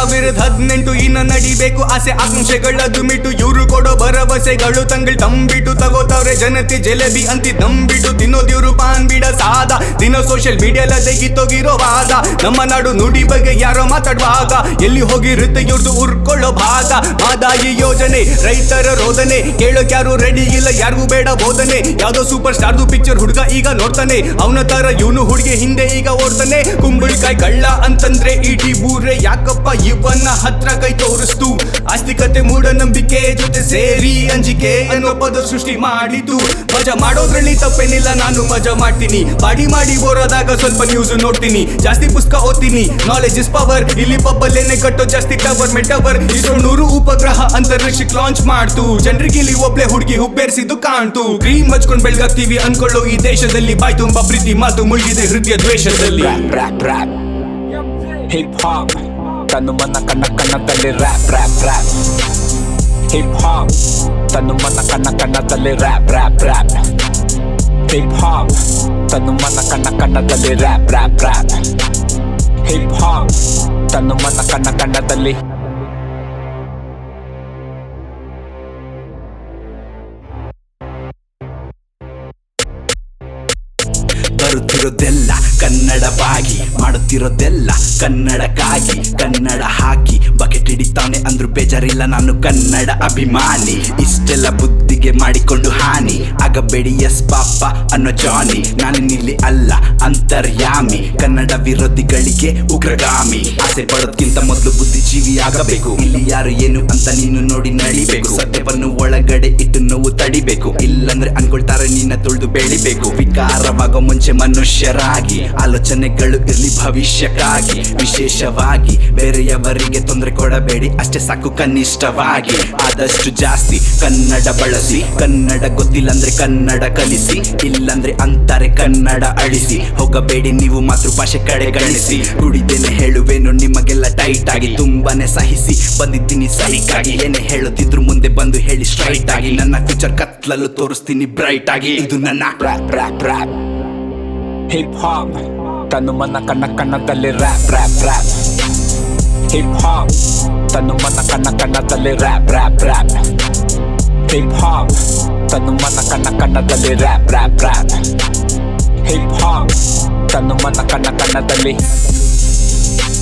ಸಾವಿರದ ಹದಿನೆಂಟು ಇನ್ನ ನಡಿಬೇಕು ಆಸೆ ಆಕಾಂಕ್ಷೆಗಳ ದುಮಿಟು ಇವ್ರು ಕೊಡೋ ಭರವಸೆಗಳು ತಂಗಳು ತಂಬಿಟ್ಟು ತಗೋತಾವ್ರೆ ಜನತೆ ಜಲೆಬಿ ಅಂತಿ ನಂಬಿಟ್ಟು ತಿನ್ನೋದಿವ್ರು ಪಾನ್ ಬಿಡ ಸಾದ ದಿನ ಸೋಷಿಯಲ್ ಮೀಡಿಯಾಲ ತೆಗಿತೋಗಿರೋ ವಾದ ನಮ್ಮ ನಾಡು ನುಡಿ ಬಗ್ಗೆ ಯಾರೋ ಮಾತಾಡುವಾಗ ಎಲ್ಲಿ ಹೋಗಿರುತ್ತೆ ಇವ್ರದ್ದು ಉರ್ಕೊಳ್ಳೋ ಭಾಗ ಮಾದಾಯಿ ಯೋಜನೆ ರೈತರ ರೋದನೆ ಕೇಳೋಕ್ ಯಾರು ರೆಡಿ ಇಲ್ಲ ಯಾರಿಗೂ ಬೇಡ ಬೋಧನೆ ಯಾವ್ದೋ ಸೂಪರ್ ಸ್ಟಾರ್ದು ಪಿಕ್ಚರ್ ಹುಡುಗ ಈಗ ನೋಡ್ತಾನೆ ಅವನ ತರ ಇವನು ಹುಡುಗಿ ಹಿಂದೆ ಈಗ ಓಡ್ತಾನೆ ಕುಂಬಳಕಾಯಿ ಕಳ್ಳ ಅಂತಂದ್ರೆ ಇಡೀ ಊರೇ ಯಾಕಪ್ಪ ಇವನ ಹತ್ರ ಕೈ ತೋರಿಸ್ತು ಆಸ್ತಿಕತೆ ಮೂಢನಂಬಿಕೆ ಜೊತೆ ಸೇರಿ ಅಂಜಿಕೆ ಅನ್ನೋ ಪದ ಸೃಷ್ಟಿ ಮಾಡಿದ್ದು ಮಜಾ ಮಾಡೋದ್ರಲ್ಲಿ ತಪ್ಪೇನಿಲ್ಲ ನಾನು ಮಜಾ ಮಾಡ್ತೀನಿ ಬಾಡಿ ಮಾಡಿ ಬೋರಾದಾಗ ಸ್ವಲ್ಪ ನ್ಯೂಸ್ ನೋಡ್ತೀನಿ ಜಾಸ್ತಿ ಪುಸ್ತಕ ಓದ್ತೀನಿ ನಾಲೆಜ್ ಇಸ್ ಪವರ್ ಇಲ್ಲಿ ಪಬ್ಬಲ್ಲೇನೆ ಕಟ್ಟೋ ಜಾಸ್ತಿ ಟವರ್ ಮೆಟವರ್ ಇರೋ ನೂರು ಉಪಗ್ರಹ ಅಂತರಿಕ್ಷಕ್ ಲಾಂಚ್ ಮಾಡ್ತು ಜನರಿಗೆ ಇಲ್ಲಿ ಒಬ್ಳೆ ಹುಡುಗಿ ಹುಬ್ಬೇರಿಸಿದ್ದು ಕಾಣ್ತು ಕ್ರೀಮ್ ಹಚ್ಕೊಂಡ್ ಬೆಳ್ಗಾಗ್ತೀವಿ ಅನ್ಕೊಳ್ಳೋ ಈ ದೇಶದಲ್ಲಿ ಬಾಯ್ ತುಂಬಾ ಪ್ರೀತಿ ಮಾತು ಮುಳುಗಿದೆ ಹೃದಯ ದ್ವೇಷದಲ್ಲಿ rap, rap, rap. Hip hop, ತನು ಮನ ಕಣ್ಣ ಕಣ್ಣದಲ್ಲಿ rap, rap, rap. Hip hop, ತನು ಮನ ಕಣ್ಣ ಕಣ್ಣದಲ್ಲಿ rap, rap, rap. Hip hop, ತನು ಮನ ಕಣ್ಣ ಕಣ್ಣದಲ್ಲಿ rap, rap, rap. Hip hop, ತನು ಮನ ಕಣ್ಣ ಕಣ್ಣದಲ್ಲಿ ಬರುತ್ತಿರೋದೆಲ್ಲ ಕನ್ನಡವಾಗಿ ಮಾಡುತ್ತಿರೋದೆಲ್ಲ ಕನ್ನಡಕ್ಕಾಗಿ ಕನ್ನಡ ಹಾಕಿ ಬಕೆಟ್ ಹಿಡಿತಾನೆ ಅಂದ್ರು ಬೇಜಾರಿಲ್ಲ ನಾನು ಕನ್ನಡ ಅಭಿಮಾನಿ ಇಷ್ಟೆಲ್ಲ ಬುದ್ಧಿಗೆ ಮಾಡಿಕೊಂಡು ಹಾನಿ ಆಗಬೇಡಿ ಎಸ್ ಪಾಪ ಅನ್ನೋ ಜಾನಿ ನಾನಿಲ್ಲಿ ಅಲ್ಲ ಅಂತರ್ಯಾಮಿ ಕನ್ನಡ ವಿರೋಧಿಗಳಿಗೆ ಉಗ್ರಗಾಮಿ ಆಸೆ ಪಡೋದ್ಕಿಂತ ಮೊದಲು ಬುದ್ಧಿಜೀವಿ ಆಗಬೇಕು ಇಲ್ಲಿ ಯಾರು ಏನು ಅಂತ ನೀನು ನೋಡಿ ನಡಿಬೇಕು ಸತ್ಯವನ್ನು ಒಳಗಡೆ ಇಟ್ಟು ನೋವು ತಡಿಬೇಕು ಇಲ್ಲಂದ್ರೆ ಅನ್ಕೊಳ್ತಾರೆ ನಿನ್ನ ತುಳಿದು ಬೆಳಿಬೇಕು ವಿಕಾರವಾಗೋ ಮುಂಚೆ ಮನುಷ್ಯರಾಗಿ ಆಲೋಚನೆಗಳು ಇರ್ಲಿ ಭವಿಷ್ಯಕ್ಕಾಗಿ ವಿಶೇಷವಾಗಿ ಬೇರೆಯವರಿಗೆ ತೊಂದರೆ ಕೊಡಬೇಡಿ ಅಷ್ಟೇ ಸಾಕು ಕನಿಷ್ಠವಾಗಿ ಆದಷ್ಟು ಜಾಸ್ತಿ ಕನ್ನಡ ಬಳಸಿ ಕನ್ನಡ ಗೊತ್ತಿಲ್ಲ ಅಂದ್ರೆ ಕನ್ನಡ ಕಲಿಸಿ ಇಲ್ಲಂದ್ರೆ ಅಂತಾರೆ ಕನ್ನಡ ಅಳಿಸಿ ಹೋಗಬೇಡಿ ನೀವು ಮಾತೃಭಾಷೆ ಕಡೆ ಗಣಿಸಿ ಕುಡಿದೇನೆ ಹೇಳುವೇನು ನಿಮಗೆಲ್ಲ ಟೈಟ್ ಆಗಿ ತುಂಬಾನೇ ಸಹಿಸಿ ಬಂದಿದ್ದೀನಿ ಸಹಿಗಾಗಿ ಏನೇ ಹೇಳುತ್ತಿದ್ರು ಮುಂದೆ ಬಂದು ಹೇಳಿ ಸ್ಟ್ರೈಟ್ ಆಗಿ ನನ್ನ ಫ್ಯೂಚರ್ ಕತ್ಲಲ್ಲೂ ತೋರಿಸ್ತೀನಿ ಬ್ರೈಟ್ ಆಗಿ ಇದು ನನ್ನ rap, rap, rap. Hip hop, ತನು ಮನ ಕಣ್ಣ ಕಣ್ಣದಲ್ಲಿ rap, rap, rap. Hip hop, ತನು ಮನ ಕಣ್ಣ ಕಣ್ಣದಲ್ಲಿ rap, rap, rap. Hip hop, ತನು ಮನ ಕಣ್ಣ ಕಣ್ಣದಲ್ಲಿ rap, rap, rap. Hip hop, ತನು ಮನ ಕಣ್ಣ ಕಣ್ಣದಲ್ಲಿ